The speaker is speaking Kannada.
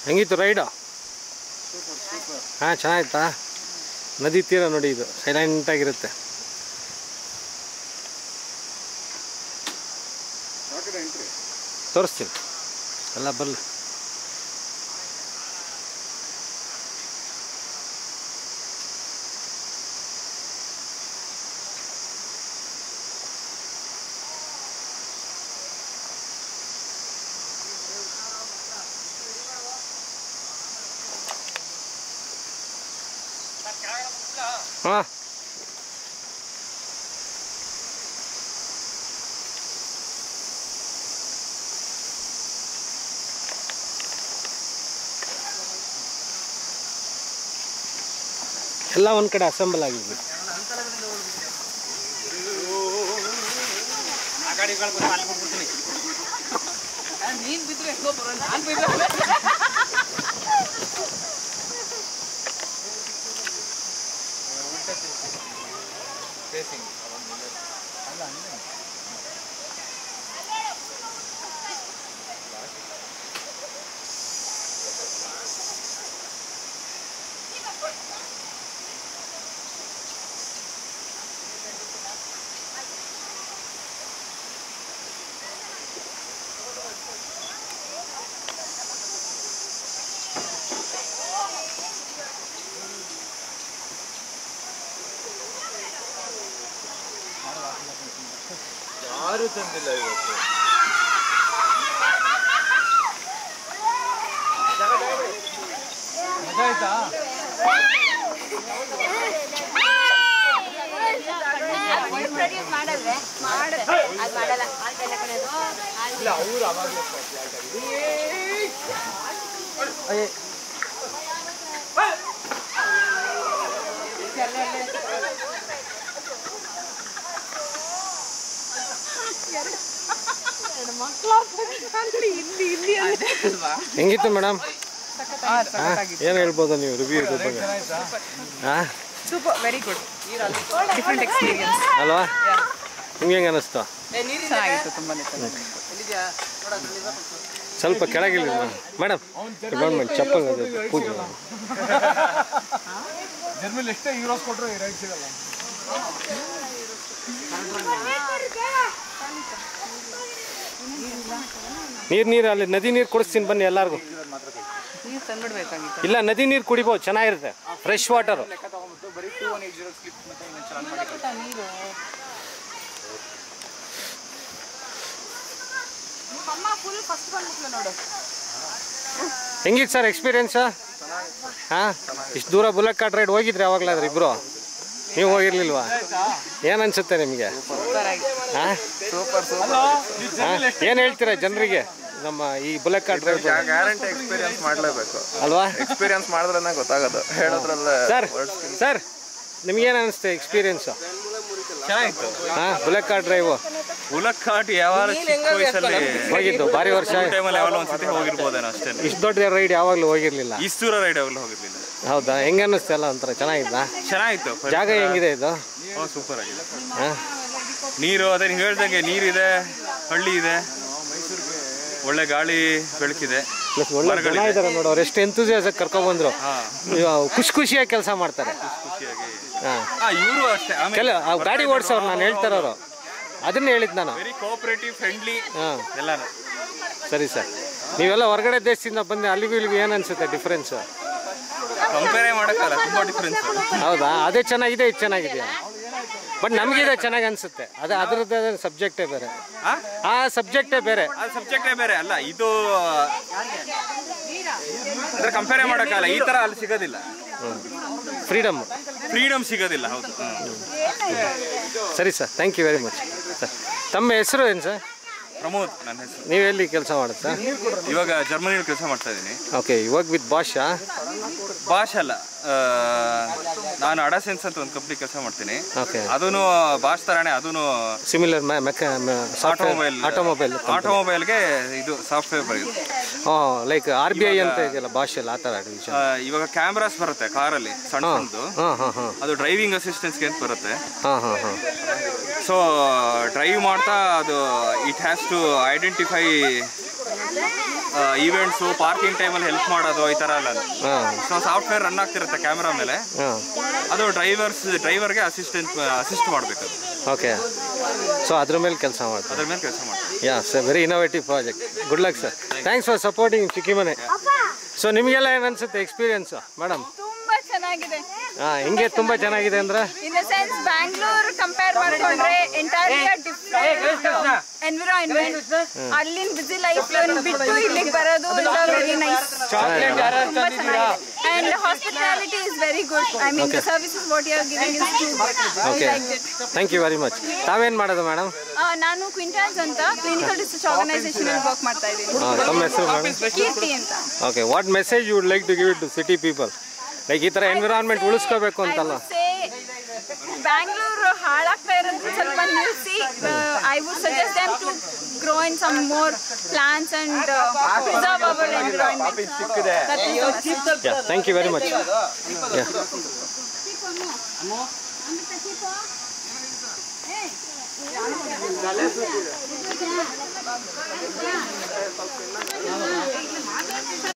ಹೆಂಗಿತ್ತು ರೈಡು ಹಾಂ ಚೆನ್ನಾಗಿತ್ತಾ ನದಿ ತೀರ ನೋಡಿ ಇದು ಸೈಲೆಂಟಾಗಿರುತ್ತೆ ತೋರಿಸ್ತೀನಿ ಎಲ್ಲ ಬರಲಿ ಹಾಂ ಎಲ್ಲ ಒಂದು ಕಡೆ ಅಸೆಂಬಲ್ ಆಗಿದೆ ನೀನ್ ಬಿದ್ರೆ ಹೆಂಗೋ ಬರೋಣ ನಾನ್ ಬಿದ್ರೆ ಯಾರು ತಂದಿಲ್ಲ ಇವತ್ತು ಇಂಟ್ರೊಡ್ಯೂಸ್ ಮಾಡಿದ್ರೆ ಮಾಡ ಅದು ಮಾಡಲ್ಲ ಅದೆಲ್ಲ ಕಡೆದು ಹೆಂಗಿತ್ತು ಮೇಡಮ್ ಏನು ಹೇಳ್ಬೋದು ನೀವು ರಿವ್ಯೂ ಇದ್ರ ಬಗ್ಗೆ ಹಾಂ super very good different experience ಅಲ್ವಾ ನಿಮ್ಗೆ ಹೆಂಗೆ ಅನ್ನಿಸ್ತು ಚೆನ್ನಾಗಿತ್ತು ತುಂಬಾನೇ ಚೆನ್ನಾಗಿ ಸ್ವಲ್ಪ ಕೆಳಗಿಲ್ಲ ಮೇಡಮ್ ಗೌರ್ಮೆಂಟ್ ಚಪ್ಪಲ್ ಅದು ಪೂಜೆ ಜರ್ಮಲ್ ಎಷ್ಟೇ ಯೂರೋಸ್ ಕೊಟ್ಟರು ಈ ರೈಟ್ ಸಿಗಲ್ಲ ನೀರು ನೀರು ಅಲ್ಲಿ ನದಿ ನೀರು ಕುಡಿಸ್ತೀನಿ ಬನ್ನಿ ಎಲ್ಲರಿಗೂ ನೀವು ತಂದ್ಬಿಡ್ಬೇಕಾಗಿತ್ತು ಇಲ್ಲ ನದಿ ನೀರು ಕುಡಿಬೋದು ಚೆನ್ನಾಗಿರುತ್ತೆ ಫ್ರೆಶ್ ವಾಟರು ಲೆಕ್ಕ ತಗೊಂಡ್ಬಿಟ್ಟು ಬರೀ two one eight zero slip ಮತ್ತೆ ಇನ್ನೊಂದು ಚಲನ್ ಮಾಡಿ ನೀರು ಅಮ್ಮ ಫುಲ್ ಫಸ್ಟ್ ಬಂದ್ಬಿಟ್ಲು ನೋಡು ಹೆಂಗಿತ್ತು ಸರ್ ಎಕ್ಸ್ಪೀರಿಯನ್ಸು ಹಾಂ ಇಷ್ಟು ದೂರ ಬುಲೆಟ್ ಕಾರ್ಟ್ ರೈಡ್ ಹೋಗಿದ್ರಿ ಯಾವಾಗಲಾದ್ರೆ ಇಬ್ಬರು ನೀವು ಹೋಗಿರ್ಲಿಲ್ವಾ ಏನು ಅನ್ಸುತ್ತೆ ನಿಮಗೆ ಸೂಪರ್ ಆಗಿ ಹಾಂ ಸೂಪರ್ ಸೂಪರ್ ಏನು ಹೇಳ್ತೀರಾ ಜನರಿಗೆ ನಮ್ಮ ಈ bullet cart ride guarantee experience ಮಾಡಲೇಬೇಕು ಅಲ್ವಾ ಎಕ್ಸ್ಪೀರಿಯನ್ಸ್ ಮಾಡಿದ್ರೆ ಗೊತ್ತಾಗೋದು ಹೇಳೋದ್ರಲ್ಲೇ ಸರ್ ಸರ್ ನಿಮ್ಗೇನು ಅನಿಸ್ತೆ ಎಕ್ಸ್ಪೀರಿಯನ್ಸು ಚೆನ್ನಾಗಿತ್ತು ಹಾಂ ಬುಲೆಟ್ ಕಾರ್ಟ್ ಡ್ರೈವು ಉಲಕ್ಕಾಟ್ ಯಾವಾಗ ಚಿಕ್ಕ ವಯಸ್ಸಲ್ಲಿ ಹೋಗಿದ್ದು ಭಾರಿ ವರ್ಷ ಟೈಮಲ್ಲಿ ಯಾವಾಗ ಒಂದ್ಸತಿ ಹೋಗಿರ್ಬೋದೇನೋ ಅಷ್ಟೇ ಇಷ್ಟು ದೊಡ್ಡ ರೈಡ್ ಯಾವಾಗಲೂ ಹೋಗಿರ್ಲಿಲ್ಲ ಇಷ್ಟು ದೂರ ರೈಡ್ ಯಾವಾಗಲೂ ಹೋಗಿರ್ಲಿಲ್ಲ ಹೌದಾ ಹೆಂಗೆ ಅನ್ನಿಸ್ತು ಎಲ್ಲ ಒಂಥರ ಚೆನ್ನಾಗಿದ್ದ ಚೆನ್ನಾಗಿತ್ತು ಜಾಗ ಹೆಂಗಿದೆ ಇದು ಸೂಪರ್ ಆಗಿದೆ ಹಾಂ ನೀರು ಅದೇ ನೀವು ಹೇಳ್ದಂಗೆ ನೀರಿದೆ ಹಳ್ಳಿ ಇದೆ ಒಳ್ಳೆ ಗಾಳಿ ಬೆಳಕಿದೆ ಒಳ್ಳೆ ಜನ ಇದ್ದಾರೆ ನೋಡು ಅವ್ರು ಎಷ್ಟು ಎಂತೂಸಿಯಾಸ ಕರ್ಕೊಬಂದ್ರು ಖುಷಿ ಖುಷಿಯಾಗಿ ಕೆಲಸ ಮಾಡ್ತಾರೆ ಖುಷಿಯಾಗಿ ಹಾಂ ಹಾ ಇವರು ಅಷ್ಟೇ ಆಮೇಲೆ ಕೆಲ ಆ ಗಾಡಿ ಓಡಿಸೋರು ನಾನು ಹೇಳ್ತಾರವರು ಅದನ್ನ ಹೇಳಿದ್ದು ನಾನು ವೆರಿ ಕೋಆಪರೇಟಿವ್ ಫ್ರೆಂಡ್ಲಿ ಹಾಂ ಎಲ್ಲಾನು ಸರಿ ಸರ್ ನೀವೆಲ್ಲ ಹೊರಗಡೆ ದೇಶದಿಂದ ಬಂದು ಅಲ್ಲಿಗೂ ಇಲ್ಲಿಗೂ ಏನು ಅನ್ಸುತ್ತೆ ಡಿಫ್ರೆನ್ಸು ಕಂಪೇರೇ ಮಾಡೋಕ್ಕಲ್ಲ ತುಂಬಾ ಡಿಫ್ರೆನ್ಸ್ ಹೌದಾ ಅದೇ ಚೆನ್ನಾಗಿದೆ ಇದು ಚೆನ್ನಾಗಿದೆಯಾ ಬಟ್ ನಮಗಿದೆ ಚೆನ್ನಾಗಿ ಅನ್ಸುತ್ತೆ ಅದು ಅದರದ್ದೇ ಸಬ್ಜೆಕ್ಟೇ ಬೇರೆ ಆ ಸಬ್ಜೆಕ್ಟೇ ಬೇರೆ ಆ ಸಬ್ಜೆಕ್ಟೇ ಬೇರೆ ಅಲ್ಲ ಇದು ಅದ್ರ ಕಂಪೇರ್ ಮಾಡೋಕ್ಕಲ್ಲ ಈ ತರ ಅಲ್ಲಿ ಸಿಗೋದಿಲ್ಲ ಫ್ರೀಡಮ್ ಫ್ರೀಡಮ್ ಸಿಗೋದಿಲ್ಲ ಹೌದು ಹ್ಮ್. ಸರಿ sir thank you very much sir ತಮ್ಮ ಹೆಸರು ಏನು ಸರ್ ಪ್ರಮೋದ್ ನನ್ನ ಹೆಸರು ನೀವು ಎಲ್ಲಿ ಕೆಲಸ ಮಾಡುತ್ತೆ ಸರ್ ಇವಾಗ ಜರ್ಮನಿಯಲ್ಲಿ ಕೆಲಸ ಮಾಡ್ತಾ ಇದ್ದೀನಿ ಓಕೆ ಇವಾಗ ವಿತ್ ಭಾಷಾ ಭಾಷೆ ಅಲ್ಲ ಆ, ನಾನು ಅಡಸೆನ್ಸ್ ಅಂತ ಒಂದು ಕಂಪ್ನಿ ಕೆಲಸ ಮಾಡ್ತೀನಿ ಓಕೆ ಅದೂ ಭಾಷ್ ತರಾನೇ ಅದೂ ಸಿಮಿಲರ್ ಮೆಕ ಆಟೋಮೊಬೈಲ್ ಆಟೋಮೊಬೈಲ್ ಆಟೋಮೊಬೈಲ್ಗೆ ಇದು ಸಾಫ್ಟ್ವೇರ್ ಬರೆಯುತ್ತೆ ಹಾಂ ಲೈಕ್ ಆರ್ ಬಿ ಐ ಅಂತ ಇದೆಯಲ್ಲ ಭಾಷೆಯಲ್ಲಿ ಆ ಥರ ಡಿವಿಷನ್ ಆ, ಇವಾಗ ಕ್ಯಾಮ್ರಾಸ್ ಬರುತ್ತೆ ಕಾರಲ್ಲಿ ಸಣ್ಣ ಸಣ್ಣದು ಹಾಂ ಹಾಂ ಹಾಂ ಅದು ಡ್ರೈವಿಂಗ್ ಅಸಿಸ್ಟೆನ್ಸ್ಗೆ ಅಂತ ಬರುತ್ತೆ ಹಾಂ ಹಾಂ ಹಾಂ ಸೊ ಡ್ರೈವ್ ಮಾಡ್ತಾ ಅದು it has to identify events parking ಟೈಮಲ್ಲಿ ಹೆಲ್ಪ್ ಮಾಡೋದು ಈ ಥರ ಎಲ್ಲ ಹಾಂ ಸೊ ಸಾಫ್ಟ್ವೇರ್ ರನ್ ಆಗ್ತಿರುತ್ತೆ ಕ್ಯಾಮ್ರಾ ಮೇಲೆ ಹಾಂ ಅದು ಡ್ರೈವರ್ಸ್ ಡ್ರೈವರ್ಗೆ ಅಸಿಸ್ಟೆಂಟ್ ಅಸಿಸ್ಟ್ ಮಾಡಬೇಕು ಓಕೆ ಸೊ ಅದ್ರ ಮೇಲೆ ಕೆಲಸ ಮಾಡ್ತಾರೆ ಅದ್ರ ಮೇಲೆ ಕೆಲಸ ಮಾಡ್ತಾರೆ yeah sir very innovative project good luck sir thanks for supporting Chikkimane so ನಿಮಗೆಲ್ಲ ಏನು ಅನ್ಸುತ್ತೆ ಎಕ್ಸ್ಪೀರಿಯನ್ಸು ಮೇಡಮ್ ತುಂಬಾ ಚೆನ್ನಾಗಿದೆ ಹಾಂ ಹಿಂಗೆ ತುಂಬ ಚೆನ್ನಾಗಿದೆ ಅಂದ್ರೆ in the sense Bangalore compare ಮಾಡ್ಕೊಂಡ್ರೆ ಎಂಟೈರ್ಲಿ ಡಿಫ್ರೆಂಟ್ ಎನ್ವಿರಾನ್ಮೆಂಟ್ ಅಲ್ಲಿನ ಬಿಸಿ ಲೈಫ್ ಬಿಟ್ಟು ಇಲ್ಲಿಗೆ ಬರೋದು ವೆರಿ ನೈಸ್ ತುಂಬಾ ಚೆನ್ನಾಗಿದೆ and hospitality is very good I mean the services what you are giving is too okay like it thank you very much ತಾವೇನು ಮಾಡೋದು ಮೇಡಮ್ ನಾನು ಕ್ವಿಂಟಾನ್ಸ್ ಅಂತ ಕ್ಲಿನಿಕಲ್ ರಿಸರ್ಚ್ ಆರ್ಗನೈಸೇಷನ್ ಅಲ್ಲಿ ವರ್ಕ್ ಮಾಡ್ತಾ ಇದ್ದೀನಿ ಹಾಂ ತಮ್ಮ ಹೆಸರು ಮೇಡಮ್ ಕೀರ್ತಿ ಅಂತ okay what message you would like to give it to city people like ಈ ಥರ ಎನ್ವಿರಾನ್ಮೆಂಟ್ ಉಳಿಸ್ಕೋಬೇಕು ಅಂತಲ್ಲ ಬ್ಯಾಂಗ್ಳೂರು ಹಾಳಾಗ್ತಾ ಇರೋದು ಸ್ವಲ್ಪ ನಿಲ್ಲಿಸಿ I would suggest them to grow in some more plants and preserve our environment yeah thank you very much yeah